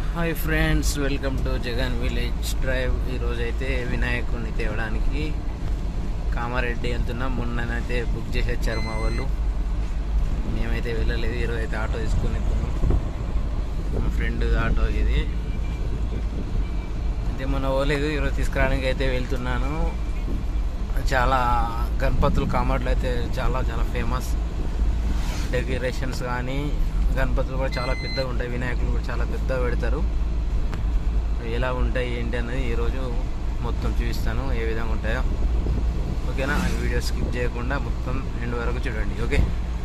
hi friends welcome to Jagan village drive ఈరోజు అయితే వినాయకుడిని తేవడానికి కామారెడ్డి వెళ్తున్నాం మొన్ననైతే బుక్ చేసి వచ్చారు మా వాళ్ళు మేమైతే వెళ్ళలేదు ఈరోజు అయితే ఆటో తీసుకుని వెళ్తున్నాం మా ఫ్రెండ్ ఆటో ఇది అయితే మొన్న పోలేదు ఈరోజు తీసుకురావడానికి అయితే వెళ్తున్నాను చాలా గణపతులు కామారెడ్డిలో అయితే చాలా చాలా ఫేమస్ డెకరేషన్స్ కానీ గణపతులు కూడా చాలా పెద్దగా ఉంటాయి వినాయకులు కూడా చాలా పెద్దగా పెడతారు ఎలా ఉంటాయి ఏంటి అనేది ఈరోజు మొత్తం చూపిస్తాను ఏ విధంగా ఉంటాయో ఓకేనా ఆ వీడియో స్కిప్ చేయకుండా మొత్తం ఎండ్ వరకు చూడండి ఓకే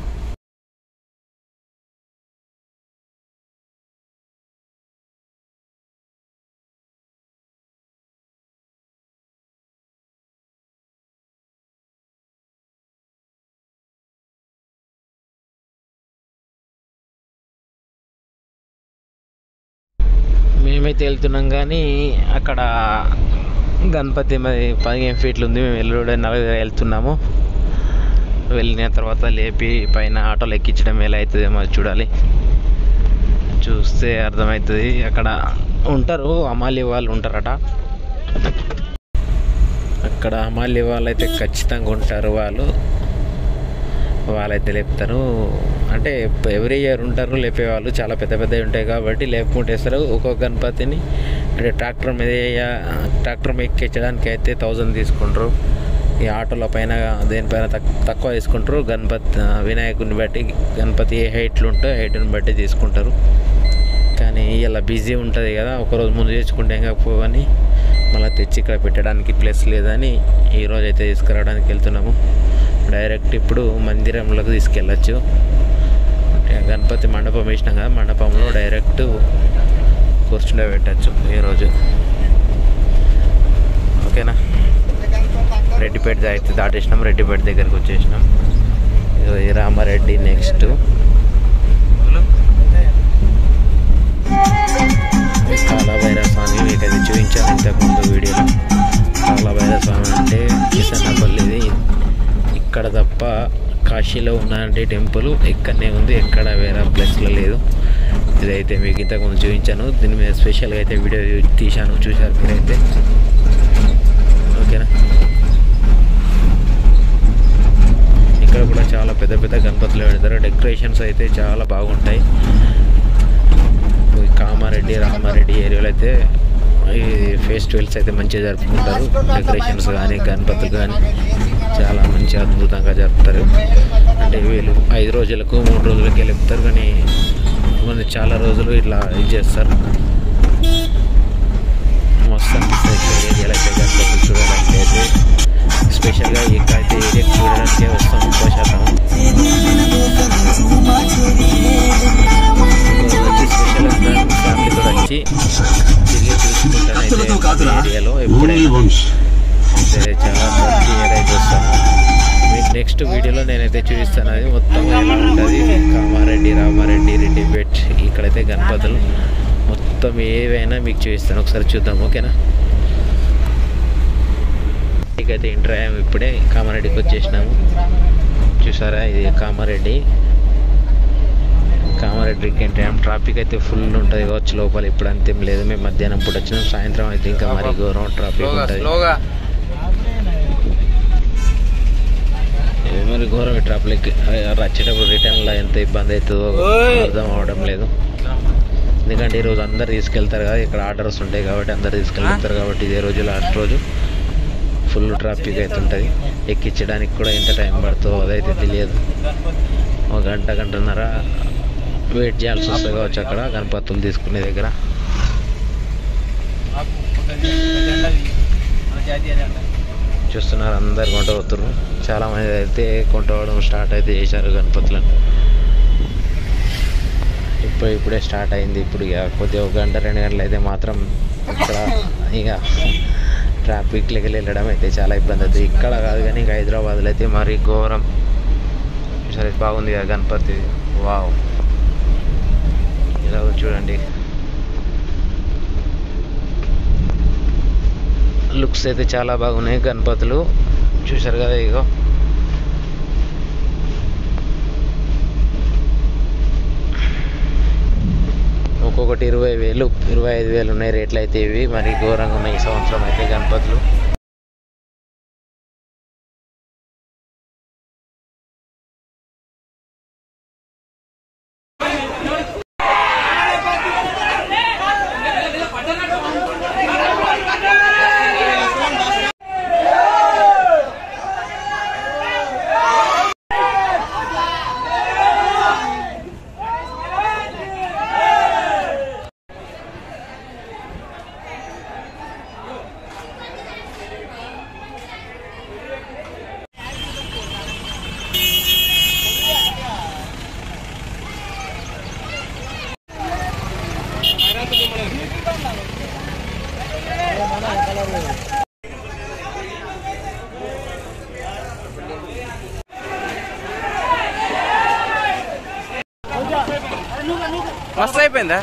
మేమైతే వెళ్తున్నాం కానీ అక్కడ గణపతి మరి పదిహేను ఫీట్లు ఉంది మేము వెళ్ళి నలుగురు వెళ్తున్నాము వెళ్ళిన తర్వాత లేపి పైన ఆటోలో ఎక్కించడం ఎలా అవుతుందేమో అది చూడాలి చూస్తే అర్థమవుతుంది అక్కడ ఉంటారు అమాలి వాళ్ళు ఉంటారట అక్కడ అమాలి వాళ్ళు అయితే ఖచ్చితంగా ఉంటారు వాళ్ళు వాళ్ళైతే లేపుతారు అంటే ఎవ్రీ ఇయర్ ఉంటారు లేపేవాళ్ళు చాలా పెద్ద పెద్దవి ఉంటాయి కాబట్టి లేపుకుంటేస్తారు ఒక్కొక్క గణపతిని అంటే ట్రాక్టర్ మీద ట్రాక్టర్ మీద ఎక్కించడానికి అయితే థౌజండ్ తీసుకుంటారు ఈ ఆటోల పైన దేనిపైన తక్ తక్కువ తీసుకుంటారు గణపతి వినాయకుడిని బట్టి గణపతి ఏ హైట్లు ఉంటే హైట్ని బట్టి తీసుకుంటారు కానీ ఇలా బిజీ ఉంటుంది కదా ఒకరోజు ముందు తెచ్చుకుంటే కాకపోవని మళ్ళీ తెచ్చి ఇక్కడ పెట్టడానికి ప్లేస్ లేదని ఈరోజు అయితే తీసుకురావడానికి వెళ్తున్నాము డైరెక్ట్ ఇప్పుడు మందిరంలోకి తీసుకెళ్ళచ్చు గణపతి మండపం వేసినాం కదా మండపంలో డైరెక్ట్ కూర్చుండే పెట్టచ్చు ఈరోజు ఓకేనా రెడ్డిపేట అయితే దాటేసినాం రెడ్డిపేట దగ్గరికి వచ్చేసినాం ఇది రామారెడ్డి నెక్స్ట్ కాలభైరవ స్వామి మీకు అది చూపించాను ఇంతకుముందు వీడియోలో కాలభైరవ స్వామి అంటే కిసన్నపల్లిది ఇక్కడ తప్ప కాశీలో ఉన్నటువంటి టెంపుల్ ఇక్కడనే ఉంది ఎక్కడ వేరే ప్లేస్లో లేదు ఇదైతే మీకు ఇంతకుముందు చూపించాను దీని మీద స్పెషల్గా అయితే వీడియో తీశాను చూశారు మీరైతే ఓకేనా ఇక్కడ కూడా చాలా పెద్ద పెద్ద గణపతులు పెడతారు డెకరేషన్స్ అయితే చాలా బాగుంటాయి కామారెడ్డి రామారెడ్డి ఏరియాలో అయితే ఈ ఫెస్టివల్స్ అయితే మంచిగా జరుపుకుంటారు డెకరేషన్స్ కానీ గణపతులు కానీ చాలా మంచిగా అద్భుతంగా జరుపుతారు అంటే వీళ్ళు ఐదు రోజులకు మూడు రోజులకి వెళ్తారు కానీ కొన్ని చాలా రోజులు ఇట్లా ఇది చేస్తారు మొత్తం ఏరియాలో అయితే గణపతులు చూడడానికి అయితే స్పెషల్గా ఇక్కడైతే ఏరియా చూడడానికే వస్తాం ఎక్కువ శాతం వచ్చి స్పెషల్ ఫ్యామిలీతో వచ్చి తిరిగి చూసుకుంటాను ఏరియాలో ఎప్పుడైనా అయితే చాలా ప్రతి ఇయర్ అయితే వస్తాను మీకు నెక్స్ట్ వీడియోలో నేనైతే చూపిస్తాను అది మొత్తం ఎలా ఉంటుంది కామారెడ్డి రామారెడ్డి రెడ్డిపేట్ ఇక్కడైతే గణపతులు మొత్తం ఏవైనా మీకు చూపిస్తాను ఒకసారి చూద్దాం ఓకేనా ఇకైతే ఎంటర్ అయ్యాము ఇప్పుడే కామారెడ్డికి వచ్చేసినాము చూసారా ఇది కామారెడ్డి కామారెడ్డికి ఎంటర్ అయ్యాము ట్రాఫిక్ అయితే ఫుల్ ఉంటుంది కావచ్చు లోపల ఇప్పుడు అంతేం లేదు మేము మధ్యాహ్నం పూట వచ్చినాం సాయంత్రం అయితే ఇంకా మరి ఘోరం ట్రాఫిక్ ఉంటుంది మరి ఘోరం ట్రాఫిక్ వచ్చేటప్పుడు రిటర్న్లో ఎంత ఇబ్బంది అవుతుందో అర్థం అవడం లేదు ఎందుకంటే ఈరోజు అందరు తీసుకెళ్తారు కదా ఇక్కడ ఆర్డర్స్ ఉంటాయి కాబట్టి అందరు తీసుకెళ్తారు కాబట్టి ఇదే రోజు లాస్ట్ రోజు ఫుల్ ట్రాఫిక్ అయితే ఉంటుంది ఎక్కించడానికి కూడా ఎంత టైం పడుతుందో అదైతే తెలియదు ఒక గంట గంటన్నర వెయిట్ చేయాల్సి వస్తుంది కావచ్చు అక్కడ గణపతులు తీసుకునే దగ్గర చూస్తున్నారు అందరు కొంట పోతున్నారు చాలా మంది అయితే కొంటవడం స్టార్ట్ అయితే చేశారు గణపతులను ఇప్పుడు ఇప్పుడే స్టార్ట్ అయింది ఇప్పుడు ఇక కొద్దిగా ఒక గంట రెండు గంటలు అయితే మాత్రం ఇక్కడ ఇక ట్రాఫిక్లకి వెళ్ళడం అయితే చాలా ఇబ్బంది అవుతుంది ఇక్కడ కాదు కానీ ఇంకా హైదరాబాద్లో అయితే మరి ఘోరం సరే బాగుంది కదా గణపతి వావ్ ఇలా చూడండి లుక్స్ అయితే చాలా బాగున్నాయి గణపతులు చూశారు కదా ఇగో ఒక్కొక్కటి ఇరవై వేలు ఇరవై ఐదు వేలు ఉన్నాయి రేట్లు అయితే ఇవి మరి ఘోరంగా ఉన్నాయి ఈ సంవత్సరం అయితే గణపతులు మస్తు అయిపోయిందా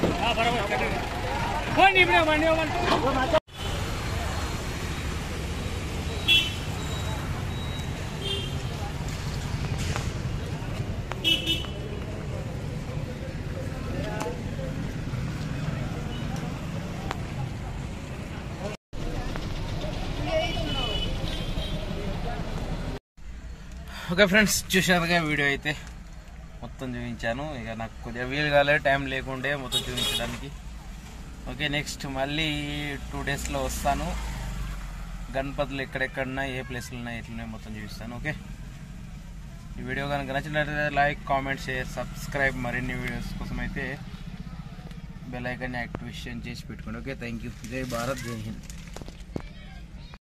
ఓకే ఫ్రెండ్స్ చూసినారుగా వీడియో అయితే మొత్తం చూపించాను ఇక నాకు కొద్దిగా వీలు కాలేదు టైం లేకుండే మొత్తం చూపించడానికి ఓకే నెక్స్ట్ మళ్ళీ టూ డేస్లో వస్తాను గణపతులు ఎక్కడెక్కడున్నా ఏ ప్లేస్లు ఉన్నాయి ఎట్లున్నాయి మొత్తం చూపిస్తాను ఓకే ఈ వీడియో కనుక నచ్చినట్లయితే లైక్ కామెంట్ షేర్ సబ్స్క్రైబ్ మరిన్ని వీడియోస్ కోసం అయితే బెల్ ఐకాన్ని యాక్టివేషన్ చేసి పెట్టుకోండి ఓకే థ్యాంక్ యూ జై భారత్ జై హింద్